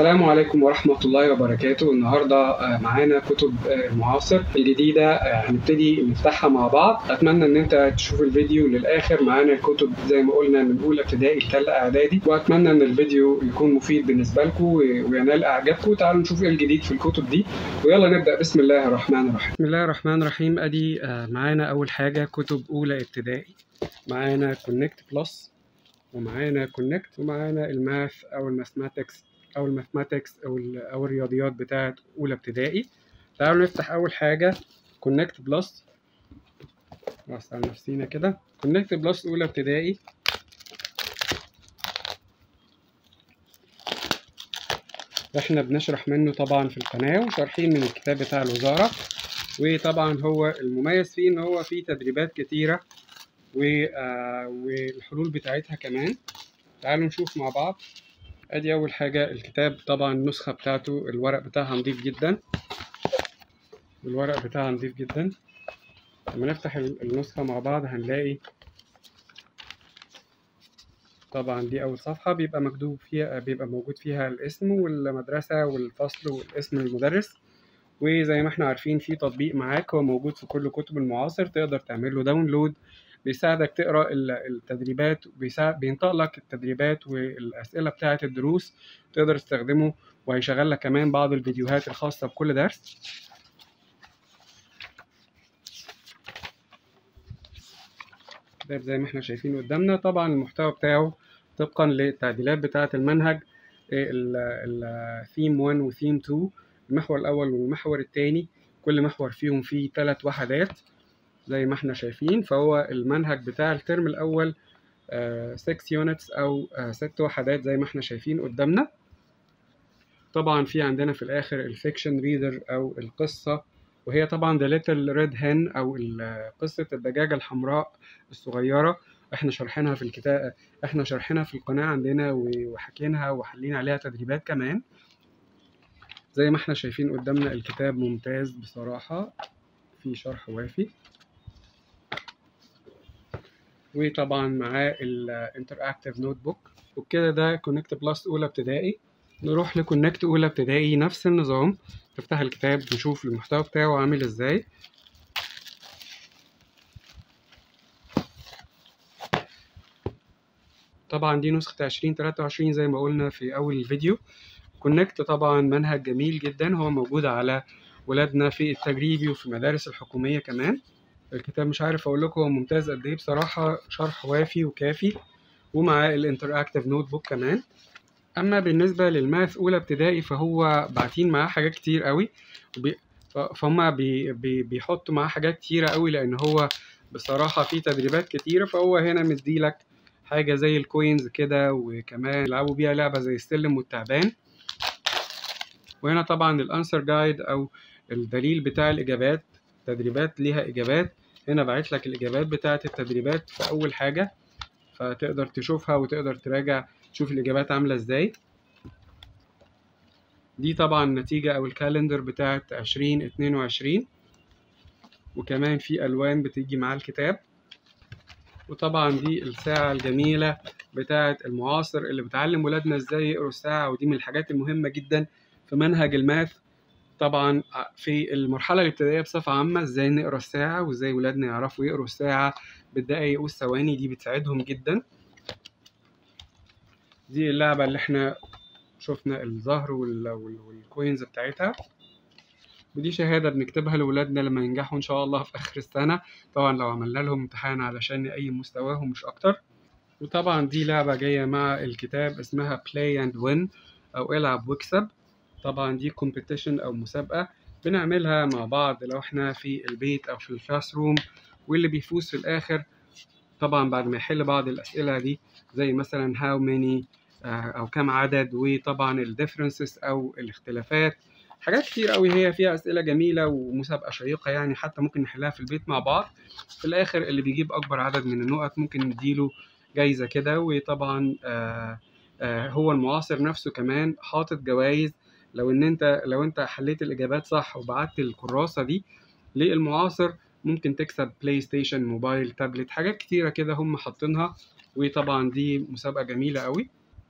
السلام عليكم ورحمة الله وبركاته النهاردة آه، معانا كتب آه، المعاصر الجديدة آه، هنبتدي نفتحها مع بعض أتمنى إن أنت تشوف الفيديو للآخر معانا الكتب زي ما قلنا من أولى ابتدائي لتالتة إعدادي وأتمنى إن الفيديو يكون مفيد بالنسبة لكم و- وينال إعجابكم تعالوا نشوف إيه الجديد في الكتب دي ويلا نبدأ بسم الله الرحمن الرحيم بسم الله الرحمن الرحيم أدي آه، معانا أول حاجة كتب أولى ابتدائي معانا كونكت بلس ومعانا كونكت ومعانا الماث او الماثماتكس او الماثماتكس او ال- او الرياضيات بتاعه اولى ابتدائي تعالوا نفتح اول حاجه كونكت بلس نوسع نفسينا كده كونكت بلس اولى ابتدائي احنا بنشرح منه طبعا في القناه وشارحين من الكتاب بتاع الوزاره وطبعا هو المميز فيه ان هو فيه تدريبات كتيره و- آه، والحلول بتاعتها كمان تعالوا نشوف مع بعض ادي اول حاجة الكتاب طبعا النسخة بتاعته الورق بتاعها نضيف جدا الورق بتاعها نضيف جدا لما نفتح ال- النسخة مع بعض هنلاقي طبعا دي اول صفحة بيبقى مكتوب فيها بيبقى موجود فيها الاسم والمدرسة والفصل والاسم المدرس وزي ما احنا عارفين في تطبيق معاك هو موجود في كل كتب المعاصر تقدر تعمل له داونلود بيساعدك تقرا ال- التدريبات بيساعد بينطق لك التدريبات والاسئله بتاعه الدروس تقدر تستخدمه وهيشغل لك كمان بعض الفيديوهات الخاصه بكل درس ده زي ما احنا شايفين قدامنا طبعا المحتوى بتاعه طبقا للتعديلات بتاعه المنهج الثيم 1 وثيم 2 المحور الاول والمحور الثاني كل محور فيهم فيه ثلاث وحدات زي ما احنا شايفين فهو المنهج بتاع الترم الأول 6 يونتس أو 6 وحدات زي ما احنا شايفين قدامنا طبعا في عندنا في الآخر الفيكشن ريدر أو القصة وهي طبعا The Little Red Hen أو ال- قصة الدجاجة الحمراء الصغيرة احنا شارحينها في الكتاب احنا شارحينها في القناة عندنا و- وحكيناها وحلين عليها تدريبات كمان زي ما احنا شايفين قدامنا الكتاب ممتاز بصراحة في شرح وافي وطبعا معاه الانتراكتيف نوت بوك وبكده ده كونكت بلس اولى ابتدائي نروح لكونكت اولى ابتدائي نفس النظام تفتح الكتاب نشوف المحتوى بتاعه عامل ازاي طبعا دي نسخة 2023 زي ما قلنا في أول الفيديو كونكت طبعا منهج جميل جدا هو موجود على ولادنا في التجريبي وفي المدارس الحكومية كمان الكتاب مش عارف أقول لكم هو ممتاز قد إيه بصراحة شرح وافي وكافي ومعاه الانتراكتيف نوت بوك كمان أما بالنسبة للماث أولى ابتدائي فهو باعتين معاه حاجات كتير قوي وبي... ف- فهم بي... بي... بيحطوا معاه حاجات كتيرة قوي لأن هو بصراحة في تدريبات كتيرة فهو هنا مديلك حاجة زي الكوينز كده وكمان يلعبوا بيها لعبة زي السلم والتعبان وهنا طبعا الانسر جايد او الدليل بتاع الاجابات تدريبات ليها اجابات هنا بعت لك الاجابات بتاعه التدريبات في اول حاجه فتقدر تشوفها وتقدر تراجع تشوف الاجابات عامله ازاي دي طبعا النتيجه او الكالندر بتاعه 2022 وكمان في الوان بتيجي مع الكتاب وطبعا دي الساعه الجميله بتاعه المعاصر اللي بتعلم ولادنا ازاي يقروا الساعه ودي من الحاجات المهمه جدا في منهج الماث طبعا في المرحلة الابتدائية بصفة عامة ازاي نقرا الساعة وازاي ولادنا يعرفوا يقروا الساعة بالدقايق والثواني دي بتساعدهم جدا دي اللعبة اللي احنا شفنا الزهر وال- وال- والكوينز بتاعتها ودي شهادة بنكتبها لولادنا لما ينجحوا إن شاء الله في آخر السنة طبعا لو عملنا لهم امتحان علشان أي مستواهم مش أكتر وطبعا دي لعبة جاية مع الكتاب اسمها Play and Win أو العب واكسب طبعا دي كومبيتيشن او مسابقه بنعملها مع بعض لو احنا في البيت او في الكلاس روم واللي بيفوز في الاخر طبعا بعد ما يحل بعض الاسئله دي زي مثلا how many آه، او كم عدد وطبعا الديفرنسز او الاختلافات حاجات كتير قوي هي فيها اسئله جميله ومسابقه شيقه يعني حتى ممكن نحلها في البيت مع بعض في الاخر اللي بيجيب اكبر عدد من النقط ممكن نديله جايزه كده وطبعا آه آه هو المعاصر نفسه كمان حاطط جوائز لو ان انت لو انت حليت الاجابات صح وبعت الكراسه دي للمعاصر ممكن تكسب بلاي ستيشن موبايل تابلت حاجات كتيره كده هم حاطينها وطبعا دي مسابقه جميله قوي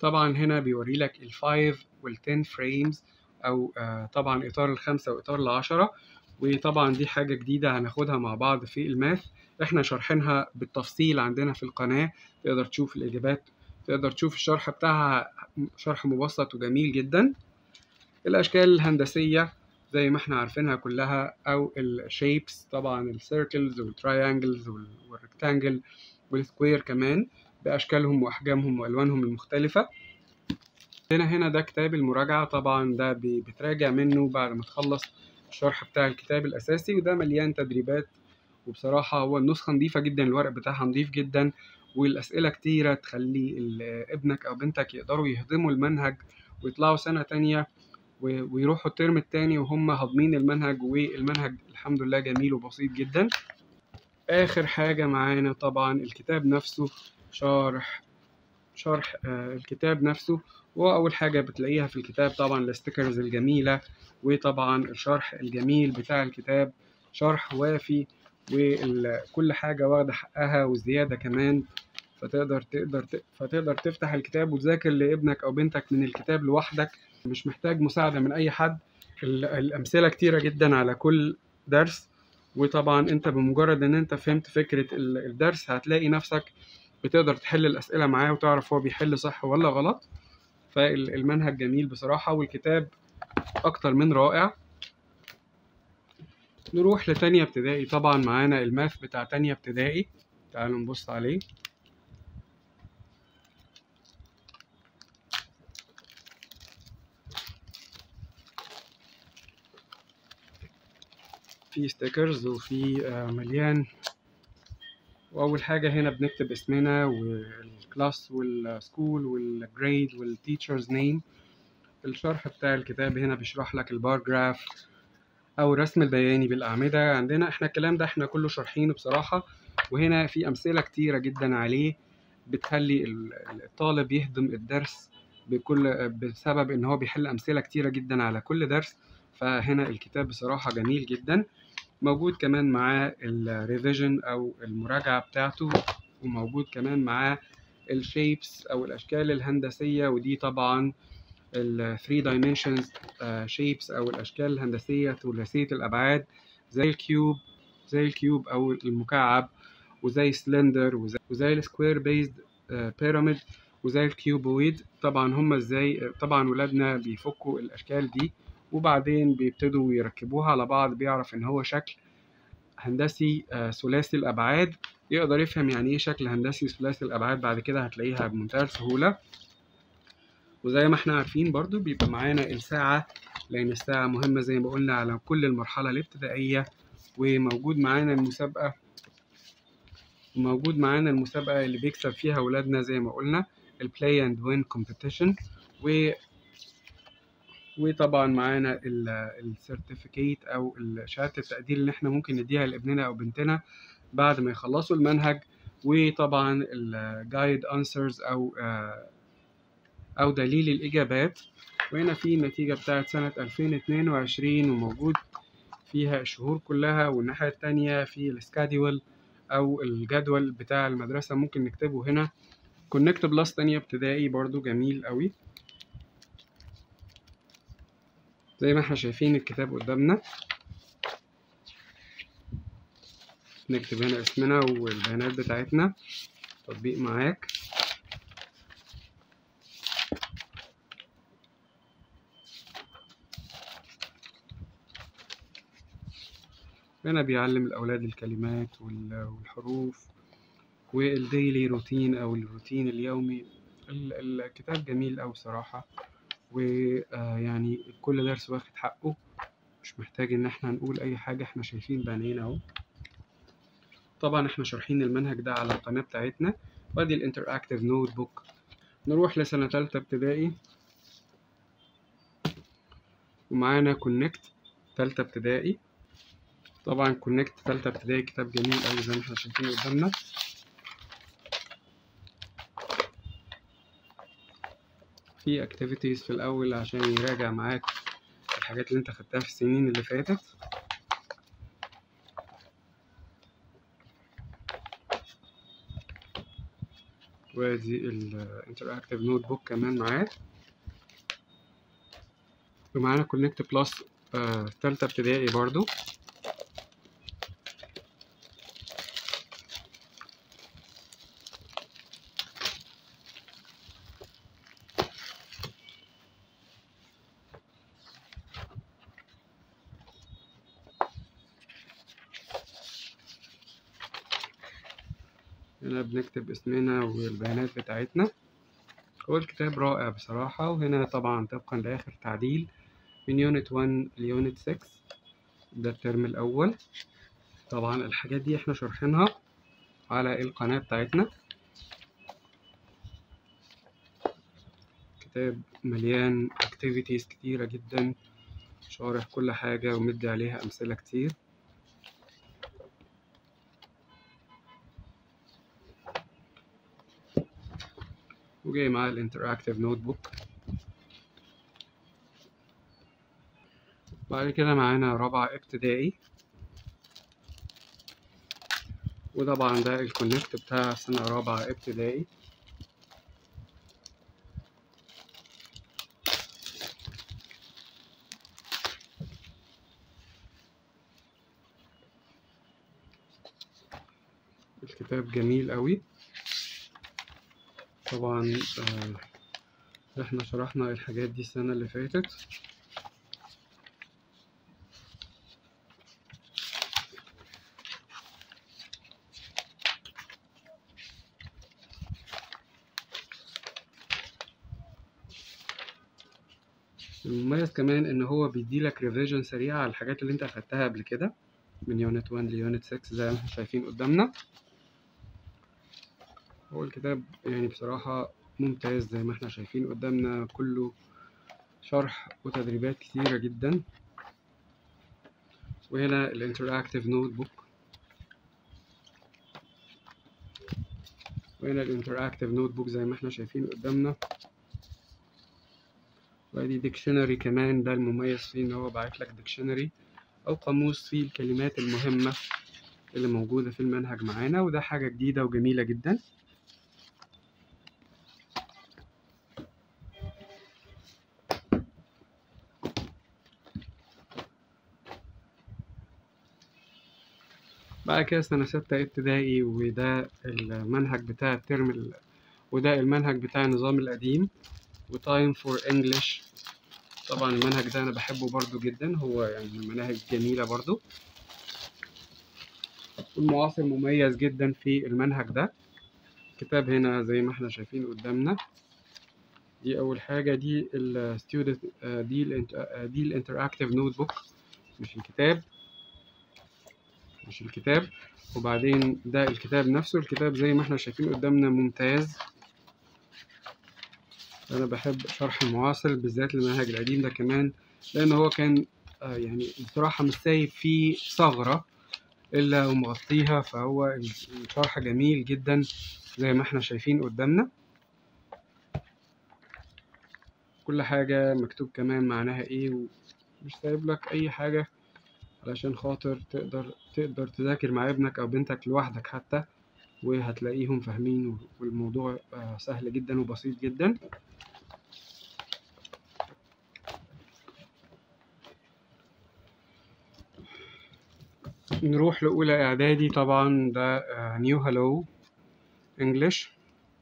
طبعا هنا بيوري لك الفايف والتن فريمز او آه طبعا اطار الخمسة واطار العشرة وطبعا دي حاجة جديدة هناخدها مع بعض في الماث احنا شارحينها بالتفصيل عندنا في القناة تقدر تشوف الاجابات تقدر تشوف الشرح بتاعها شرح مبسط وجميل جدا الاشكال الهندسية زي ما احنا عارفينها كلها او الشيبس طبعا السيركلز والتراينجلز والريكتانجل والسكوير كمان باشكالهم واحجامهم والوانهم المختلفه هنا هنا ده كتاب المراجعه طبعا ده بتراجع منه بعد ما تخلص الشرح بتاع الكتاب الاساسي وده مليان تدريبات وبصراحه هو النسخه نظيفه جدا الورق بتاعها نظيف جدا والاسئله كتيره تخلي ابنك او بنتك يقدروا يهضموا المنهج ويطلعوا سنه تانية ويروحوا الترم التاني وهم هاضمين المنهج والمنهج الحمد لله جميل وبسيط جدا آخر حاجة معانا طبعا الكتاب نفسه شارح شرح آه الكتاب نفسه وأول حاجة بتلاقيها في الكتاب طبعا الستيكرز الجميلة وطبعا الشرح الجميل بتاع الكتاب شرح وافي وكل حاجة واخدة حقها وزيادة كمان فتقدر تقدر فتقدر تفتح الكتاب وتذاكر لابنك أو بنتك من الكتاب لوحدك مش محتاج مساعدة من أي حد الأمثلة كتيرة جدا على كل درس وطبعا أنت بمجرد إن أنت فهمت فكرة الدرس هتلاقي نفسك بتقدر تحل الأسئلة معاه وتعرف هو بيحل صح ولا غلط فالمنهج جميل بصراحة والكتاب أكتر من رائع نروح لتانية ابتدائي طبعا معانا الماث بتاع تانية ابتدائي تعالوا نبص عليه في ستيكرز وفي مليان واول حاجه هنا بنكتب اسمنا والكلاس والسكول والجريد والتيتشرز نيم الشرح بتاع الكتاب هنا بيشرح لك البارجراف او الرسم البياني بالاعمده عندنا احنا الكلام ده احنا كله شارحينه بصراحه وهنا في امثله كتيره جدا عليه بتخلي الطالب يهضم الدرس بكل بسبب ان هو بيحل امثله كتيره جدا على كل درس فهنا الكتاب بصراحة جميل جدا موجود كمان معاه الريفيجن أو المراجعة بتاعته وموجود كمان معاه الشيبس أو الأشكال الهندسية ودي طبعا ال 3 dimensions shapes أو الأشكال الهندسية ثلاثية الأبعاد زي الكيوب زي الكيوب أو المكعب وزي سلندر وزي, وزي السكوير بيزد بيراميد وزي الكيوبويد طبعا هما ازاي طبعا ولادنا بيفكوا الأشكال دي وبعدين بيبتدوا يركبوها على بعض بيعرف ان هو شكل هندسي ثلاثي الابعاد يقدر يفهم يعني ايه شكل هندسي ثلاثي الابعاد بعد كده هتلاقيها بمنتهى السهوله وزي ما احنا عارفين برضو بيبقى معانا الساعة لأن الساعة مهمة زي ما قلنا على كل المرحلة الابتدائية وموجود معانا المسابقة وموجود معانا المسابقة اللي بيكسب فيها ولادنا زي ما قلنا البلاي اند وين كومبيتيشن و وطبعا معانا السيرتيفيكيت او شهاده التقدير اللي احنا ممكن نديها لابننا او بنتنا بعد ما يخلصوا المنهج وطبعا الجايد انسرز او او دليل الاجابات وهنا في النتيجه بتاعت سنه 2022 وموجود فيها الشهور كلها والناحيه التانية في السكادول او الجدول بتاع المدرسه ممكن نكتبه هنا كونكت بلس تانية ابتدائي برضو جميل قوي زي ما احنا شايفين الكتاب قدامنا نكتب هنا اسمنا والبيانات بتاعتنا تطبيق معاك هنا بيعلم الأولاد الكلمات والحروف والديلي روتين أو الروتين اليومي الكتاب جميل أوي صراحة ويعني كل درس واخد حقه مش محتاج ان احنا نقول اي حاجة احنا شايفين بعينينا اهو طبعا احنا شارحين المنهج ده على القناة بتاعتنا وادي الانتراكتيف نوت بوك نروح لسنة تالتة ابتدائي ومعانا كونكت تالتة ابتدائي طبعا كونكت تالتة ابتدائي كتاب جميل اوي زي ما احنا شايفين قدامنا في اكتيفيتيز في الاول عشان يراجع معاك الحاجات اللي انت خدتها في السنين اللي فاتت وادي الانتراكتيف نوت بوك كمان معاه ومعانا كونكت بلس آه تالتة ابتدائي برضو هنا بنكتب اسمنا والبيانات بتاعتنا هو الكتاب رائع بصراحة وهنا طبعا طبقا لآخر تعديل من يونت 1 ليونت 6 ده الترم الأول طبعا الحاجات دي احنا شارحينها على القناة بتاعتنا كتاب مليان activities كتيرة جدا شارح كل حاجة ومدي عليها أمثلة كتير وجاي معاه الانتراكتيف نوت بوك بعد كده معانا رابعة ابتدائي وطبعا ده الكونكت بتاع سنة رابعة ابتدائي الكتاب جميل قوي طبعا آه احنا شرحنا الحاجات دي السنة اللي فاتت المميز كمان ان هو بيديلك ريفيجن سريعة على الحاجات اللي انت اخدتها قبل كده من يونت 1 ليونت 6 زي ما احنا شايفين قدامنا هو الكتاب يعني بصراحة ممتاز زي ما احنا شايفين قدامنا كله شرح وتدريبات كتيرة جدا وهنا الانتراكتيف نوت بوك وهنا الانتراكتيف نوت بوك زي ما احنا شايفين قدامنا وادي ديكشنري كمان ده المميز فيه ان هو باعت لك ديكشنري او قاموس فيه الكلمات المهمة اللي موجودة في المنهج معانا وده حاجة جديدة وجميلة جدا بعد كده سنة ستة ابتدائي وده المنهج بتاع الترم ال... وده المنهج بتاع النظام القديم وتايم فور انجلش طبعا المنهج ده انا بحبه برضو جدا هو يعني من المناهج جميلة برضو والمعاصر مميز جدا في المنهج ده كتاب هنا زي ما احنا شايفين قدامنا دي اول حاجة دي الستودنت دي ال دي الانتراكتيف نوت بوك مش الكتاب مش الكتاب وبعدين ده الكتاب نفسه الكتاب زي ما احنا شايفين قدامنا ممتاز انا بحب شرح المعاصر بالذات المنهج القديم ده كمان لان هو كان آه يعني بصراحة مش سايب فيه ثغرة الا ومغطيها فهو الشرح جميل جدا زي ما احنا شايفين قدامنا كل حاجة مكتوب كمان معناها ايه ومش سايب لك اي حاجة علشان خاطر تقدر تقدر تذاكر مع ابنك او بنتك لوحدك حتى وهتلاقيهم فاهمين والموضوع سهل جدا وبسيط جدا نروح لأولى إعدادي طبعا ده نيو هالو انجلش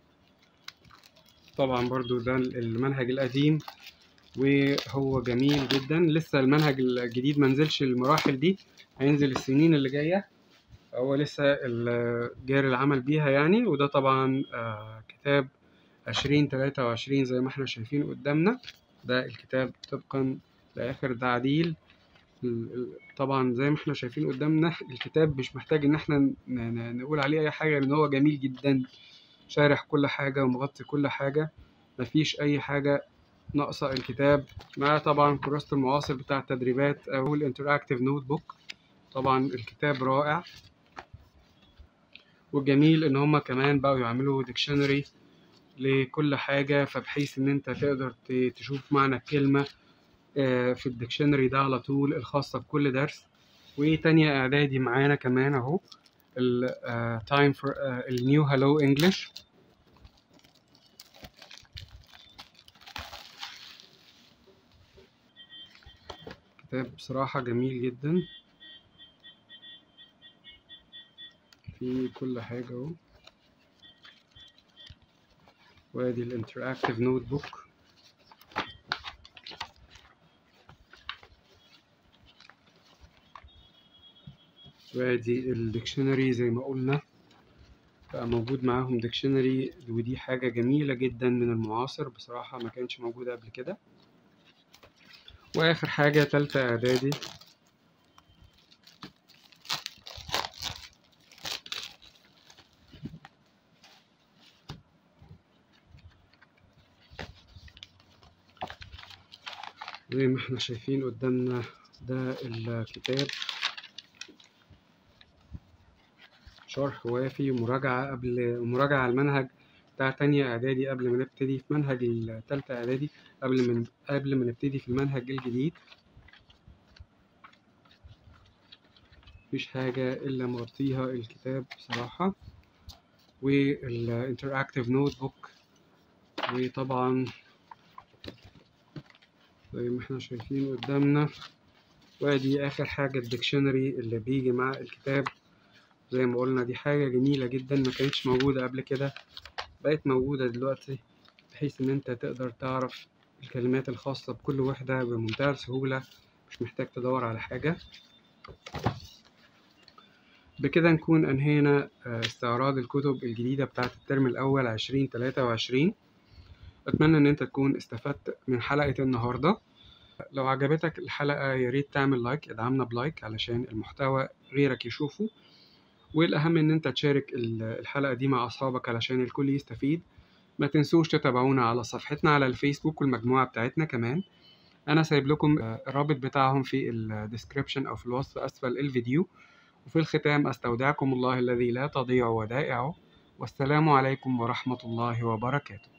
طبعا برضو ده المنهج القديم وهو جميل جدا لسه المنهج الجديد منزلش المراحل دي هينزل السنين اللي جاية هو لسه جاري العمل بيها يعني وده طبعا كتاب عشرين تلاتة وعشرين زي ما احنا شايفين قدامنا ده الكتاب طبقا لآخر تعديل طبعا زي ما احنا شايفين قدامنا الكتاب مش محتاج ان احنا نقول عليه اي حاجة لان هو جميل جدا شارح كل حاجة ومغطي كل حاجة مفيش اي حاجة ناقصة الكتاب مع طبعا كراسة المعاصر بتاع التدريبات او الانتراكتيف نوت بوك طبعا الكتاب رائع والجميل ان هما كمان بقوا يعملوا ديكشنري لكل حاجة فبحيث ان انت تقدر تشوف معنى الكلمة في الديكشنري ده على طول الخاصة بكل درس وتانية اعدادي معانا كمان اهو التايم فور النيو هالو انجلش كتاب بصراحة جميل جدا في كل حاجة اهو وادي الانتراكتيف نوت بوك وادي الديكشنري زي ما قلنا بقى موجود معاهم ديكشنري ودي حاجة جميلة جدا من المعاصر بصراحة ما كانش موجودة قبل كده وآخر حاجة تالتة إعدادي زي ما احنا شايفين قدامنا ده الكتاب شرح وافي ومراجعة قبل مراجعة على المنهج بتاع تانية إعدادي قبل ما نبتدي في منهج التالتة إعدادي قبل ما قبل ما نبتدي في المنهج الجديد مفيش حاجة إلا مغطيها الكتاب بصراحة والانتراكتيف نوت بوك وطبعا زي ما احنا شايفين قدامنا وادي آخر حاجة الديكشنري اللي بيجي مع الكتاب زي ما قلنا دي حاجة جميلة جدا ما كانتش موجودة قبل كده بقت موجودة دلوقتي بحيث إن أنت تقدر تعرف الكلمات الخاصة بكل وحدة بمنتهى السهولة مش محتاج تدور على حاجة بكده نكون أنهينا استعراض الكتب الجديدة بتاعة الترم الأول عشرين تلاتة وعشرين أتمنى إن أنت تكون استفدت من حلقة النهاردة لو عجبتك الحلقة ياريت تعمل لايك ادعمنا بلايك علشان المحتوى غيرك يشوفه والأهم إن أنت تشارك الحلقة دي مع أصحابك علشان الكل يستفيد ما تنسوش تتابعونا على صفحتنا على الفيسبوك والمجموعة بتاعتنا كمان أنا سايب لكم الرابط بتاعهم في الديسكريبشن أو في الوصف أسفل الفيديو وفي الختام أستودعكم الله الذي لا تضيع ودائعه والسلام عليكم ورحمة الله وبركاته